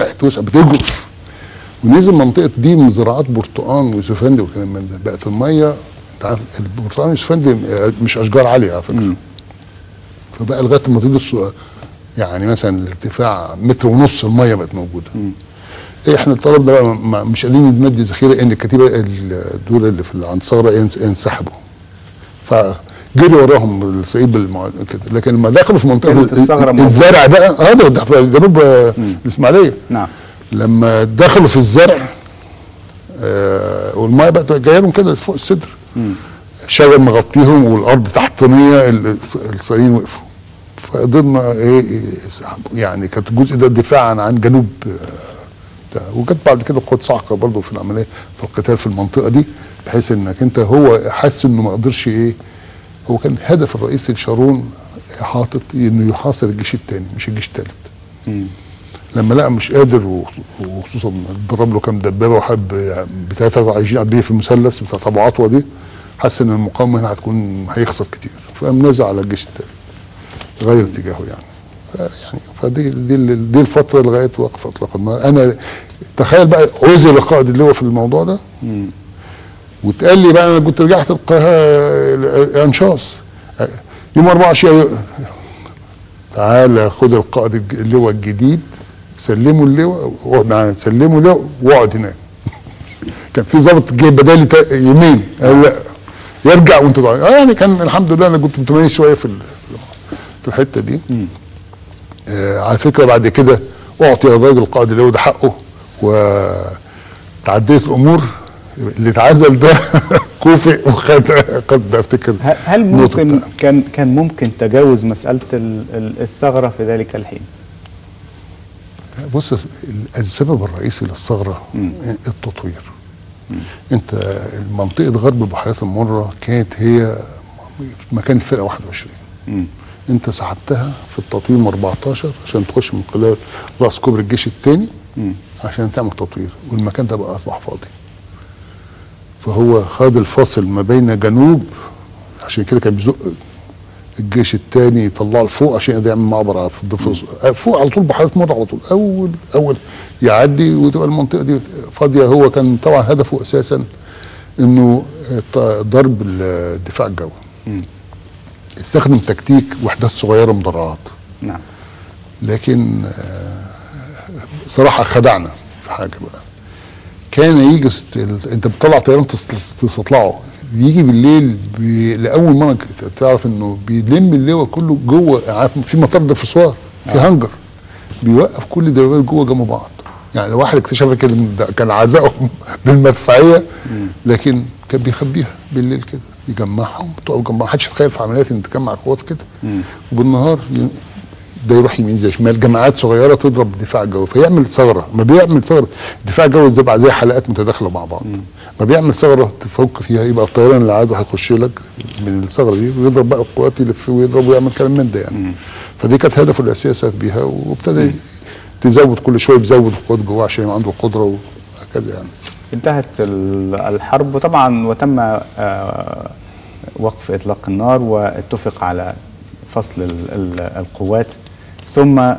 وسعت وسعت بتجرف ونزل منطقه دي من زراعات برتقان ويوسفندي وكلام من ده بقت الميه انت عارف البرتقان واليوسفندي مش اشجار عاليه على فكره فبقى لغايه ما تيجي السؤال يعني مثلا الارتفاع متر ونص الميه بقت موجوده إيه احنا الطلب ده بقى ما- مش قادرين نمد ذخيره ان الكتيبه ال- دول اللي في عند ثغره ينس- ينسحبوا فجري وراهم الصعيد بالمع... كده لكن لما دخلوا في منطقه كانت الثغرة موجودة. الزرع بقى اه ده ده في جنوب آه، الاسماعيليه نعم لما دخلوا في الزرع آه والميه بقت جايه لهم كده فوق الصدر شجر مغطيهم والارض تحت طينيه ال- الصهيونيين وقفوا فقدرنا ايه إيه، يعني كانت الجزء ده دفاعا عن جنوب آه، بتاع. وجت بعد كده قوات صاعقه برضه في العمليه في القتال في المنطقه دي بحيث انك انت هو حس انه ما قدرش ايه هو كان الهدف الرئيسي لشارون حاطط انه يحاصر الجيش الثاني مش الجيش الثالث لما لقى مش قادر و- وخصوصا ضرب له كام دبابه وحب بتاع 23 بيه في المثلث بتاع ابو عطوه دي حس ان المقاومه هنا هتكون هيخسر كتير فقام نزل على الجيش الثاني غير اتجاهه يعني ف- يعني فدي دي ال- دي الفتره لغايه وقف اطلاق النار انا تخيل بقى عزل قائد اللواء في الموضوع ده واتقال لي بقى انا كنت رجعت القاهره انشاص يوم 24 تعالى خد القائد الج- اللواء الجديد سلموا اللواء واقعد معاه سلموا اللواء واقعد هناك كان في ضابط جاي بدالي تا- يومين قال لا يرجع وانت ضايع آه يعني كان الحمد لله انا كنت متميز شويه في ال- في الحته دي آه على فكره بعد كده اعطي الراجل القائد اللواء ده حقه وتعديت الامور اللي اتعزل ده كوفئ وخد قد افتكر ه- هل النقطة ممكن بتاعته. كان كان ممكن تجاوز مساله ال- ال- الثغره في ذلك الحين؟ بص السبب الرئيسي للثغره التطوير انت منطقه غرب البحيرات المره كانت هي مكان الفرقه 21 انت سحبتها في التطوير 14 عشان تخش من خلال راس كوبري الجيش الثاني عشان تعمل تطوير والمكان ده بقى اصبح فاضي فهو خد الفاصل ما بين جنوب عشان كده كان بيزق الجيش الثاني يطلعه لفوق عشان يقدر يعمل معبر على في الضفه فوق على طول بحيره مر على طول اول اول يعدي وتبقى المنطقه دي فاضيه هو كان طبعا هدفه اساسا انه ط- ضرب الدفاع الجوي استخدم تكتيك وحدات صغيره مدرعات نعم لكن آه، صراحه خدعنا في حاجه بقى كان يجي ست- ال- انت بتطلع طيران تس- تستطلعه بيجي بالليل بي... لاول مره كت- تعرف انه بيلم اللواء كله جوه عارف في مطار دفرسوار في هنجر بيوقف كل الدبابات جوه جنب بعض يعني لو واحد اكتشف كده إن ده كان عزائهم بالمدفعيه لكن كان بيخبيها بالليل كده يجمعهم تقف جنب محدش يتخيل في عمليات ان تجمع قوات كده وبالنهار ي- ده يروح يمين ده شمال جماعات صغيره تضرب دفاع جوي فيعمل ثغره ما بيعمل ثغره الدفاع الجوي ده بقى زي حلقات متداخله مع بعض ما بيعمل ثغره تفك فيها يبقى الطيران اللي عاد هيخش لك من الثغره دي ويضرب بقى القوات يلف ويضرب ويعمل كلام من ده يعني فدي كانت هدفه الاساسي بيها وابتدى تزود كل شويه بيزود القوات جواه عشان يبقى عنده قدره وهكذا يعني انتهت ال- الحرب وطبعا وتم آه، وقف اطلاق النار واتفق على فصل ال- ال- القوات ثم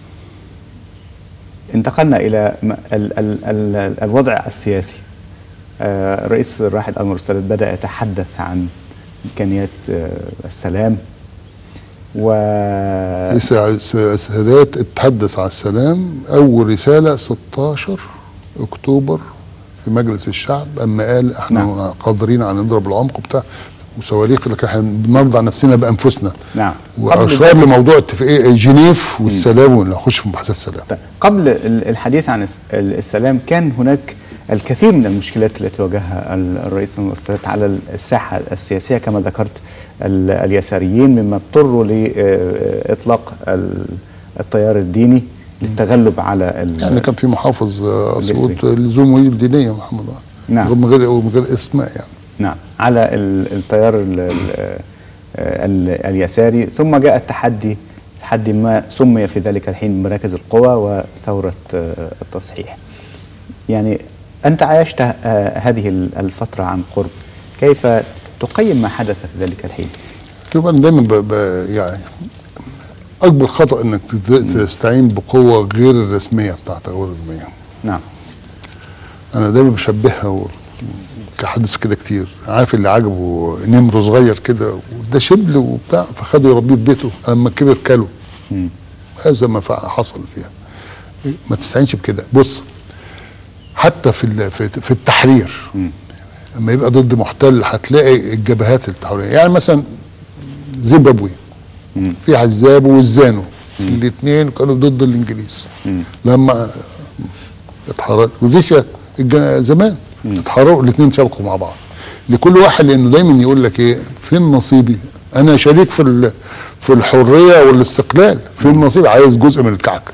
انتقلنا الى م- ال- ال- ال- الوضع السياسي آه، الرئيس الراحل انور السادات بدا يتحدث عن امكانيات آه، السلام و لسه السادات اتحدث على السلام اول رساله 16 اكتوبر في مجلس الشعب اما قال احنا نعم. نعم. قادرين على نضرب العمق بتاع وصواريخ لكن احنا بنرضى نفسنا بانفسنا نعم. واشار لموضوع اتفاقيه جنيف والسلام ونخش في محادثات السلام طيب، قبل ال- الحديث عن الس- ال- السلام كان هناك الكثير من المشكلات التي واجهها ال- الرئيس انور السادات على الساحه السياسيه كما ذكرت ال- اليساريين مما اضطروا لاطلاق ال- التيار الديني للتغلب على ال- يعني كان في محافظ آه، اسيوط اليسري. لزومه الدينيه محمد علي. نعم. من غير من غير اسماء يعني نعم على ال- التيار ال ال ال اليساري ثم جاء التحدي تحدي ما سمي في ذلك الحين مراكز القوى وثورة آه، التصحيح يعني أنت عايشت آه، هذه ال- الفترة عن قرب كيف تقيم ما حدث في ذلك الحين شوف انا دايما ب... ب... يعني اكبر خطا انك تت- تستعين بقوه غير الرسميه بتاعتك غير الرسميه نعم انا دايما بشبهها و... كحدث كده كتير عارف اللي عجبه نمر صغير كده وده شبل وبتاع فخده يربيه في بيته لما كبر كله هذا ما فع- حصل فيها ما تستعينش بكده بص حتى في ال- في في التحرير لما يبقى ضد محتل هتلاقي الجبهات التحريريه يعني مثلا زيمبابوي في عزاب والزانو الاثنين كانوا ضد الانجليز لما اتحررت روديسيا الج- زمان اتحرروا الاثنين شبكوا مع بعض لكل واحد لانه دايما يقول لك ايه فين نصيبي انا شريك في ال- في الحريه والاستقلال فين نصيبي عايز جزء من الكعكه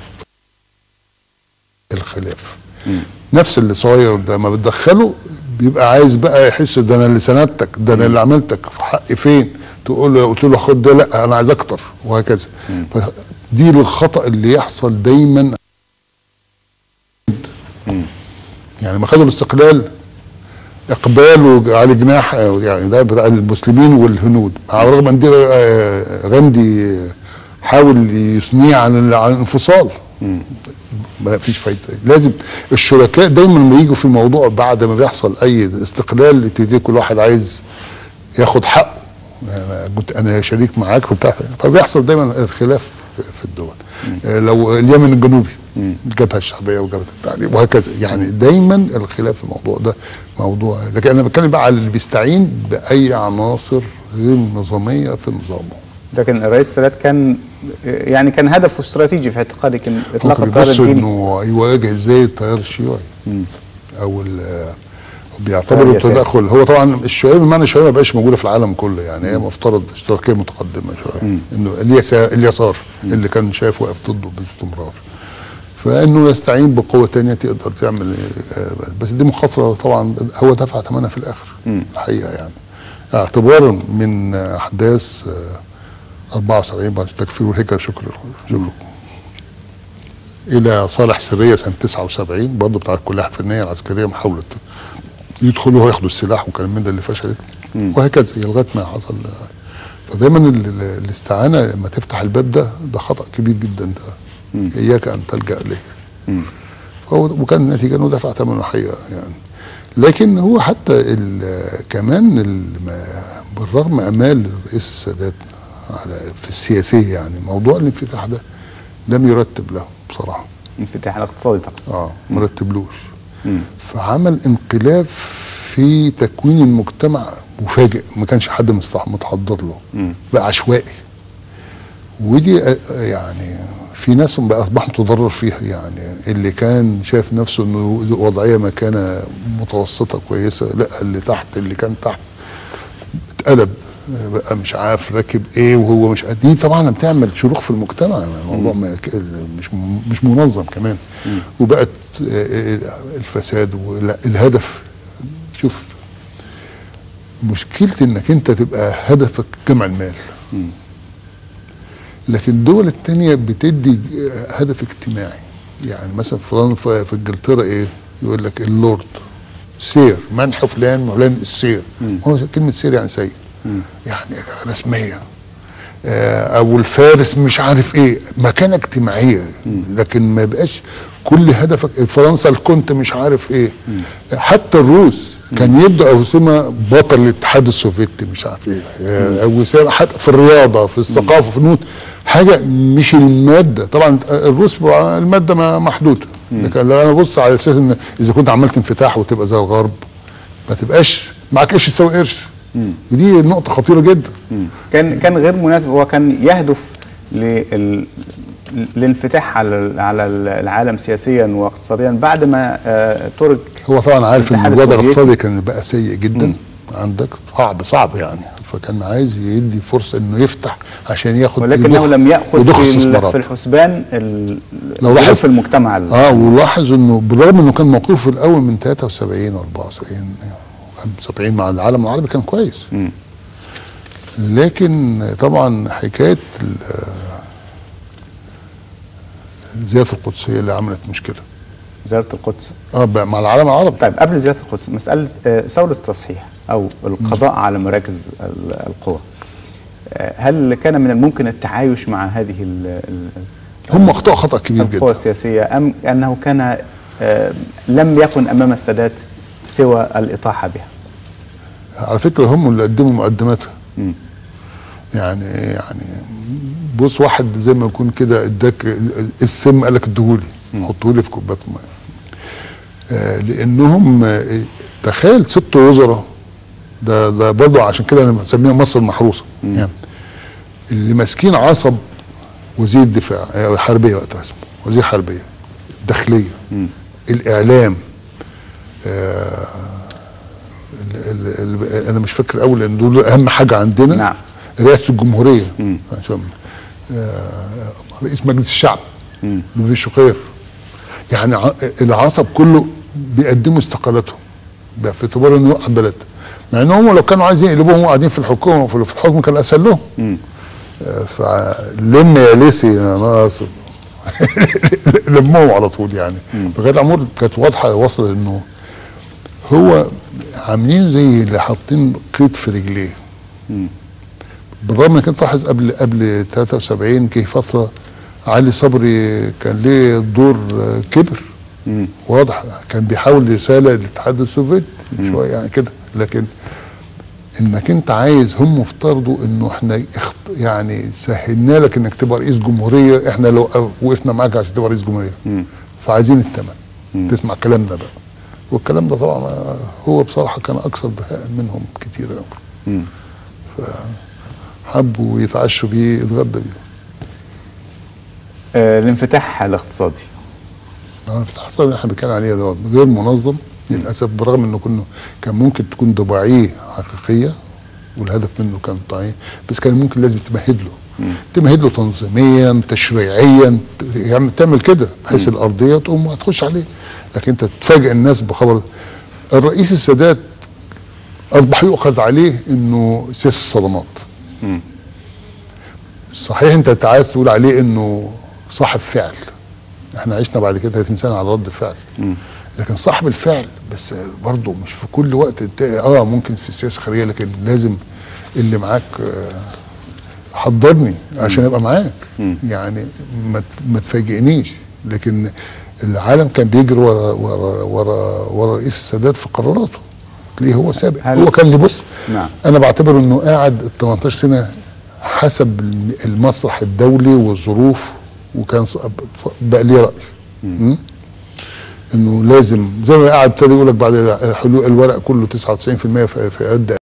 الخلاف نفس اللي صاير ده ما بتدخله بيبقى عايز بقى يحس ده انا اللي سندتك ده انا اللي عملتك في حقي فين تقول له قلت له خد ده لا انا عايز اكتر وهكذا دي الخطا اللي يحصل دايما يعني ما خدوا الاستقلال اقبال وعلى جناح يعني ده بتاع المسلمين والهنود على الرغم ان دي آه، غاندي حاول يثنيه عن عن الانفصال ما فيش فايده لازم الشركاء دايما لما يجوا في الموضوع بعد ما بيحصل اي استقلال تبتدي كل واحد عايز ياخد حقه انا كنت انا شريك معاك وبتاع فبيحصل دايما الخلاف في الدول آه، لو اليمن الجنوبي الجبهه الشعبيه وجبهه التعليم وهكذا يعني دايما الخلاف في الموضوع ده موضوع لكن انا بتكلم بقى على اللي بيستعين باي عناصر غير نظاميه في نظامه لكن الرئيس السادات كان يعني كان هدفه استراتيجي في اعتقادك ان هو اطلاق كان التيار بيبص الديني انه يواجه ازاي التيار الشيوعي او ال- بيعتبروا التيار اليساري. التدخل هو طبعا الشيوعيه بمعنى الشيوعيه ما بقاش موجوده في العالم كله يعني هي مفترض اشتراكيه متقدمه شويه انه اليسار, اليسار اللي كان شايف واقف ضده باستمرار فانه يستعين بقوه تانية تقدر تعمل آه، بس دي مخاطره طبعا هو دفع ثمنها في الاخر الحقيقه يعني اعتبارا من احداث آه، 74 بعد التكفير والهجره شكرا شكرا الى صالح سريه سنه 79 برضه بتاع الكليه الفنيه العسكريه محاوله يدخلوا وياخدوا السلاح وكلام من ده اللي فشلت وهكذا لغايه ما حصل فدايما ال- ال- الاستعانه لما تفتح الباب ده ده خطا كبير جدا ده اياك ان تلجا اليه فهو وكان النتيجه انه دفع ثمنه الحقيقه يعني لكن هو حتى ال- كمان ال- ما- بالرغم امال رئيس السادات على في السياسيه يعني موضوع الانفتاح ده لم يرتب له بصراحه الانفتاح الاقتصادي تقصد اه ما رتبلوش فعمل انقلاب في تكوين المجتمع مفاجئ ما كانش حد مستح- متحضر له بقى عشوائي ودي آه، آه، يعني في ناس بقى اصبح متضرر فيها يعني اللي كان شايف نفسه انه وضعيه مكانه متوسطه كويسه لا اللي تحت اللي كان تحت اتقلب بقى مش عارف راكب ايه وهو مش دي طبعا بتعمل شروخ في المجتمع يعني الموضوع ما ك- مش مش منظم كمان وبقت آه، الفساد والهدف شوف مشكلة انك انت تبقى هدفك جمع المال لكن الدول التانية بتدي هدف اجتماعي يعني مثلا في فرنسا في انجلترا ايه يقول لك اللورد سير منح فلان فلان السير هو كلمة سير يعني سيد يعني رسمية آه، او الفارس مش عارف ايه مكانه اجتماعيه لكن ما يبقاش كل هدفك فرنسا الكونت مش عارف ايه حتى الروس كان يبدا اسامه بطل الاتحاد السوفيتي مش عارف ايه آه، او اسامه حتى في الرياضه في الثقافه في النوت حاجه مش الماده طبعا الروس بقى الماده ما- محدوده لكن لو انا بص على اساس ان اذا كنت عملت انفتاح وتبقى زي الغرب ما تبقاش معاك قرش تساوي قرش ودي نقطه خطيره جدا كان كان غير مناسب هو كان يهدف لل الانفتاح على ال- على العالم سياسيا واقتصاديا بعد ما آه، ترك هو طبعا عارف ان الاتحاد الوضع السوفيتي. الاقتصادي كان بقى سيء جدا عندك صعب صعب يعني فكان عايز يدي فرصه انه يفتح عشان ياخد ولكنه يضخ- لم ياخذ يضخ في ال- استثمارات. في الحسبان ال- لو لاحظ- ظروف المجتمع ال- اه ولاحظ انه بالرغم انه كان موقفه في الاول من 73 و74 75 مع العالم العربي كان كويس لكن طبعا حكايه ال- زياده القدسيه اللي عملت مشكله وزاره القدس اه بقى مع العالم العربي طيب قبل زياده القدس مساله آه، ثوره التصحيح او القضاء على مراكز ال- القوى آه، هل كان من الممكن التعايش مع هذه ال- ال- هم اخطاوا خطا كبير القوى جدا السياسية أم أنه كان آه، لم يكن أمام السادات سوى الإطاحة بها على فكره هم اللي قدموا مقدماتها مم. يعني يعني بص واحد زي ما يكون كده اداك السم قال لك اديهولي حطهولي في كوبايه ميه آه لانهم آه، تخيل ست وزراء ده ده برضه عشان كده انا بسميها مصر المحروسه يعني اللي ماسكين عصب وزير الدفاع آه، حربيه وقتها اسمه وزير حربيه الداخليه الاعلام ال ال ال انا مش فاكر قوي لان دول اهم حاجه عندنا نعم. رئاسه الجمهوريه عشان آه، رئيس مجلس الشعب لوي شقير يعني ع- العصب كله بيقدموا استقالتهم بقى في اعتبار انه يوقع بلد مع ان هم لو كانوا عايزين يقلبوهم قاعدين في الحكومه في في الحكم كان اسهل لهم آه، فلم يا ليسي يا ناصر لمهم على طول يعني فكانت الامور كانت واضحه واصله انه هو عاملين زي اللي حاطين قيد في رجليه بالرغم انك انت لاحظ قبل قبل 73 كي فتره علي صبري كان ليه دور آه، كبر واضح كان بيحاول رساله للاتحاد السوفيتي شويه يعني كده لكن انك انت عايز هم افترضوا انه احنا اخت يعني سهلنا لك انك تبقى رئيس جمهوريه احنا لو وقفنا معاك عشان تبقى رئيس جمهوريه فعايزين الثمن تسمع الكلام ده بقى والكلام ده طبعا آه، هو بصراحه كان اكثر دهاء منهم كتير قوي فحبوا يتعشوا بيه يتغدى بيه آه، الانفتاح الاقتصادي انا فتح حصل اللي احنا بنتكلم عليه دوت غير منظم للاسف برغم انه كنا كان ممكن تكون طبيعيه حقيقيه والهدف منه كان طبيعي بس كان ممكن لازم تمهد له تمهد له تنظيميا تشريعيا يعني تعمل كده بحيث الارضيه تقوم هتخش عليه لكن انت تفاجئ الناس بخبر الرئيس السادات اصبح يؤخذ عليه انه سياسه الصدمات صحيح انت عايز تقول عليه انه صاحب فعل احنا عشنا بعد كده 30 سنه على رد فعل لكن صاحب الفعل بس برضه مش في كل وقت انت اه ممكن في السياسه الخارجيه لكن لازم اللي معاك آه، حضرني عشان ابقى معاك يعني ما ت- ما تفاجئنيش لكن العالم كان بيجري ورا ورا ورا ورا رئيس السادات في قراراته ليه هو سابق هل- هو كان لي بص نعم. انا بعتبر انه قاعد ال 18 سنه حسب المسرح الدولي والظروف وكان ص- بقى ليه راي م? انه لازم زي ما قاعد ابتدى يقول لك بعد حلول الورق كله 99% في في قد